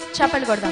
చప్పలు కొడదాం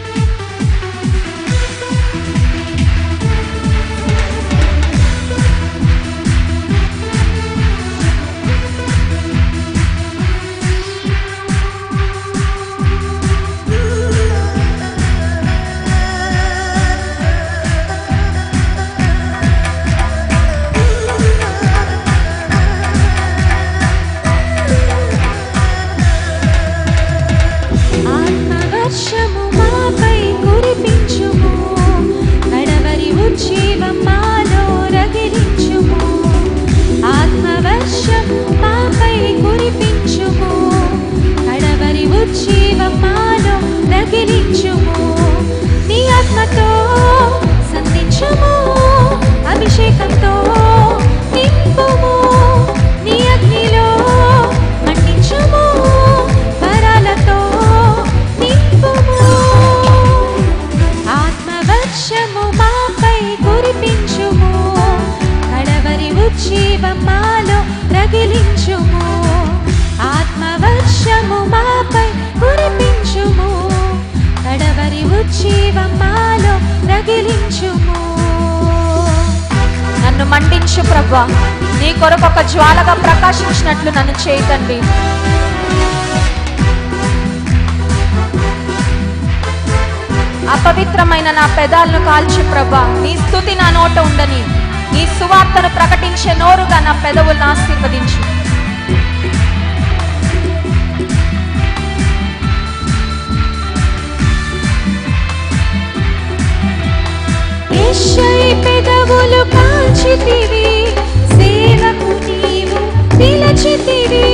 ఆత్మవర్షము మాపై కురిపించుము కడవరి ఉజ్జీవం మాలో రగిలించుము ఆత్మవర్షం మాపై కురిపించుము కడవరి ఉజ్జీవం మాలో రగిలించుము నీ ఆత్మతో సంధించుము అభిషేకంతో నింపుము నీ అగ్నిలో మండించుము వరాలతో నింపుము ఆత్మవర్షము మాపై కురిపించుము కడవరి ఉజ్జీవం మాలో రగిలించుము ఆత్మవర్షము మాపై కురిపించుము కడవరి ఉజ్జీవం మాలో రగిలించుము నన్ను మండించు ప్రభా నీ కొరకు ఒక జ్వాలగా ప్రకాశించినట్లు నన్ను చేయతండి అపవిత్రమైన నా పెదాలను కాల్చు ప్రభా నీ స్థుతి నా నోట ఉండని నీ సువార్తను ప్రకటించే నోరుగా నా పెదవులను ఆశీర్వదించు యెషై పెదవులు కాల్చితివి సేవకు నీవు పిలచితివి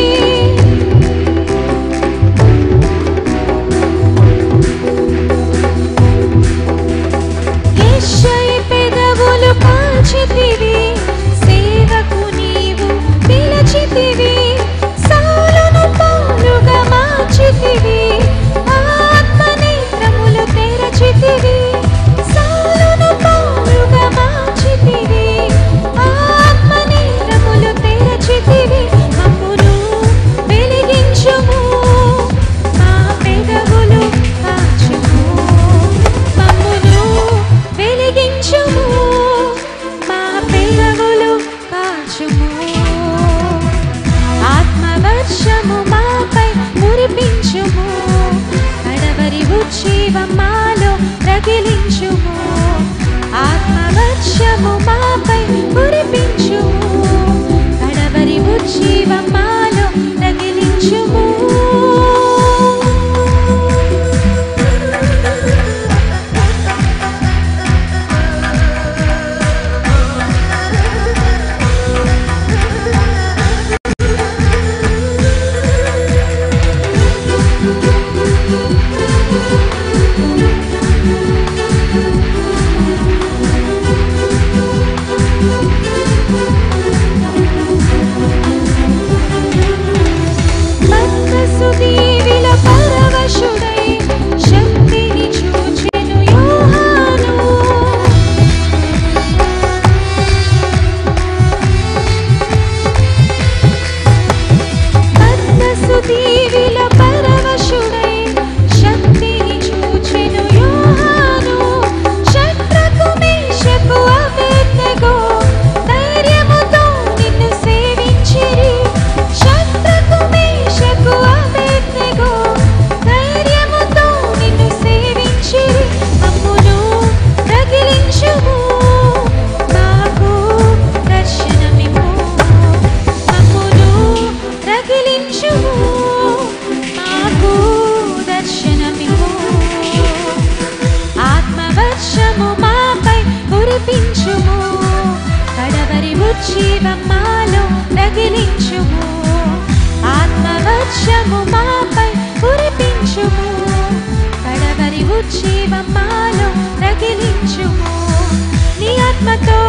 యెషై పెదవులు కాల్చితివి సేవకు నీవు పిలచితివి సాలును పాలుగా మార్చితివి ఆత్మ నేత్రములు తెరచితివి సాలును పాలుగా మార్చితివి ఆత్మ నేత్రములు తెరచితివి మమ్మును వెలిగించుము మా పెదవులు కాచుము మమ్మును వెలిగించుము మా పెదవులు కాచుము ఆత్మవర్షము మాపై కురిపించుము కడవరి ఉజ్జీవం మాలో రగిలించుము ఆత్మవర్షము మాపై కురిపించుము కడవరి ఉజ్జీవం మాలో రగిలించుము మత్తసు దీవిల పరవశుడై శక్తిని చూచెను యోహాను మత్తసు దీవిల పరవశుడై శక్తిని చూచెను యోహాను శత్రకు మేషకు అబేద్నెగో ధైర్యముతో నిన్ను సేవించిరి శత్రకు మేషకు అబేద్నెగో ధైర్యముతో నిన్ను సేవించిరి మమ్మును రగిలించుము మాకు దర్శనమిమ్ము మమ్మును రగిలించుము మాకు దర్శనమిమ్ము ఆత్మవర్షము మాపై కురిపించుము కడవరి ఉజ్జీవం మాలో రగిలించుము ఆత్మవర్షము మాపై కురిపించుము కడవరి ఉజ్జీవం మాలో రగిలించుము నీ ఆత్మతో